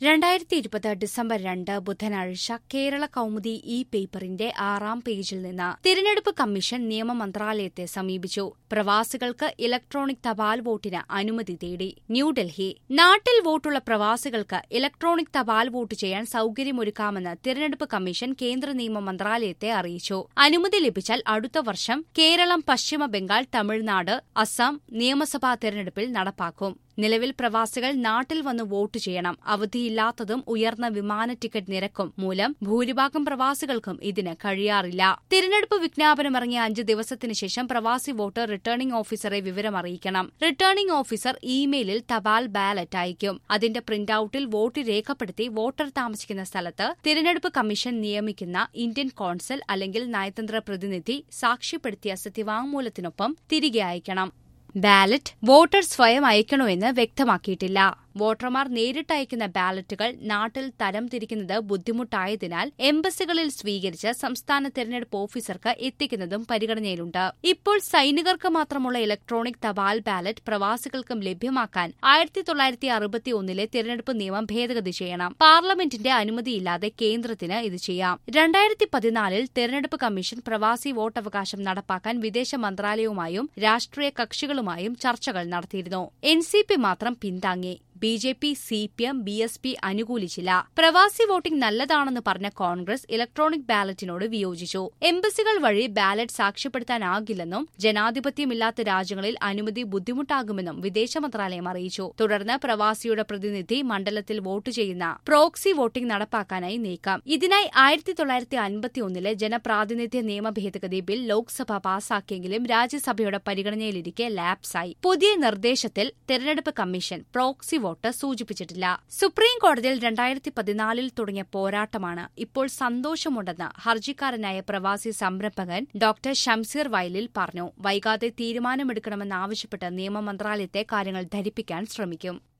രണ്ടായിരത്തി ഇരുപത് ഡിസംബർ രണ്ട് ബുധനാഴ്ച കേരള കൗമുദി ഇ പേപ്പറിന്റെ ആറാം പേജിൽ നിന്ന് തിരഞ്ഞെടുപ്പ് കമ്മീഷൻ നിയമ മന്ത്രാലയത്തെ സമീപിച്ചു പ്രവാസികൾക്ക് ഇലക്ട്രോണിക് തപാൽ വോട്ടിന് അനുമതി തേടി ന്യൂഡൽഹി നാട്ടിൽ വോട്ടുള്ള പ്രവാസികൾക്ക് ഇലക്ട്രോണിക് തപാൽ വോട്ട് ചെയ്യാൻ സൌകര്യമൊരുക്കാമെന്ന് തിരഞ്ഞെടുപ്പ് കമ്മീഷൻ കേന്ദ്ര നിയമ മന്ത്രാലയത്തെ അറിയിച്ചു അനുമതി ലഭിച്ചാൽ അടുത്ത വർഷം കേരളം പശ്ചിമ ബംഗാൾ തമിഴ്നാട് അസം നിയമസഭാ തെരഞ്ഞെടുപ്പിൽ നടപ്പാക്കും നിലവിൽ പ്രവാസികൾ നാട്ടിൽ വന്ന് വോട്ട് ചെയ്യണം അവധിയില്ലാത്തതും ഉയർന്ന വിമാന ടിക്കറ്റ് നിരക്കും മൂലം ഭൂരിഭാഗം പ്രവാസികൾക്കും ഇതിന് കഴിയാറില്ല തിരഞ്ഞെടുപ്പ് വിജ്ഞാപനമിറങ്ങിയ അഞ്ച് ദിവസത്തിനു ശേഷം പ്രവാസി വോട്ടർ റിട്ടേണിംഗ് ഓഫീസറെ വിവരം അറിയിക്കണം റിട്ടേണിംഗ് ഓഫീസർ ഇമെയിലിൽ തപാൽ ബാലറ്റ് അയക്കും അതിന്റെ പ്രിന്റ് ഔട്ടിൽ വോട്ട് രേഖപ്പെടുത്തി വോട്ടർ താമസിക്കുന്ന സ്ഥലത്ത് തിരഞ്ഞെടുപ്പ് കമ്മീഷൻ നിയമിക്കുന്ന ഇന്ത്യൻ കോൺസൽ അല്ലെങ്കിൽ നയതന്ത്ര പ്രതിനിധി സാക്ഷ്യപ്പെടുത്തിയ സത്യവാങ്മൂലത്തിനൊപ്പം തിരികെ അയക്കണം ബാലറ്റ് വോട്ടർ സ്വയം അയക്കണോ എന്ന് വ്യക്തമാക്കിയിട്ടില്ല വോട്ടർമാർ നേരിട്ട് അയക്കുന്ന ബാലറ്റുകൾ നാട്ടിൽ തരം തിരിക്കുന്നത് ബുദ്ധിമുട്ടായതിനാൽ എംബസികളിൽ സ്വീകരിച്ച് സംസ്ഥാന തെരഞ്ഞെടുപ്പ് ഓഫീസർക്ക് എത്തിക്കുന്നതും പരിഗണനയിലുണ്ട് ഇപ്പോൾ സൈനികർക്ക് മാത്രമുള്ള ഇലക്ട്രോണിക് തപാൽ ബാലറ്റ് പ്രവാസികൾക്കും ലഭ്യമാക്കാൻ ആയിരത്തി തൊള്ളായിരത്തി അറുപത്തി ഒന്നിലെ തെരഞ്ഞെടുപ്പ് നിയമം ഭേദഗതി ചെയ്യണം പാർലമെന്റിന്റെ അനുമതിയില്ലാതെ കേന്ദ്രത്തിന് ഇത് ചെയ്യാം രണ്ടായിരത്തി പതിനാലിൽ തെരഞ്ഞെടുപ്പ് കമ്മീഷൻ പ്രവാസി വോട്ടവകാശം നടപ്പാക്കാൻ വിദേശ മന്ത്രാലയവുമായും രാഷ്ട്രീയ കക്ഷികളുമായും ചർച്ചകൾ നടത്തിയിരുന്നു എൻ സി പി മാത്രം പിന്താങ്ങി B J P C P M B S P അനുകൂലിച്ചില്ല പ്രവാസി വോട്ടിംഗ് നല്ലതാണെന്ന് പറഞ്ഞ കോൺഗ്രസ് ഇലക്ട്രോണിക് ബാലറ്റിനോട് വിയോജിച്ചു എംബസികൾ വഴി ബാലറ്റ് സാക്ഷ്യപ്പെടുത്താനാകില്ലെന്നും ജനാധിപത്യമില്ലാത്ത രാജ്യങ്ങളിൽ അനുമതി ബുദ്ധിമുട്ടാകുമെന്നും വിദേശ മന്ത്രാലയം അറിയിച്ചു തുടർന്ന് പ്രവാസിയുടെ പ്രതിനിധി മണ്ഡലത്തിൽ വോട്ട് ചെയ്യുന്ന പ്രോക്സി വോട്ടിംഗ് നടപ്പാക്കാനായി നീക്കം ഇതിനായി ആയിരത്തി തൊള്ളായിരത്തി അൻപത്തിയൊന്നിലെ ജനപ്രാതിനിധ്യ നിയമ ഭേദഗതി ബിൽ ലോക്സഭ പാസാക്കിയെങ്കിലും രാജ്യസഭയുടെ പരിഗണനയിലിരിക്കെ ലാപ്സായി പുതിയ നിർദ്ദേശത്തിൽ തെരഞ്ഞെടുപ്പ് കമ്മീഷൻ പ്രോക്സി വോട്ട് സൂചിപ്പിച്ചിട്ടില്ല സുപ്രീം കോടതിയിൽ രണ്ടായിരത്തി പതിനാലിൽ തുടങ്ങിയ പോരാട്ടമാണ് ഇപ്പോൾ സന്തോഷമുണ്ടെന്ന് ഹർജിക്കാരനായ പ്രവാസി സംരംഭകൻ ഡോക്ടർ ഷംസീർ വയലിൽ പറഞ്ഞു വൈകാതെ തീരുമാനമെടുക്കണമെന്നാവശ്യപ്പെട്ട് നിയമ മന്ത്രാലയത്തെ കാര്യങ്ങൾ ധരിപ്പിക്കാൻ ശ്രമിക്കും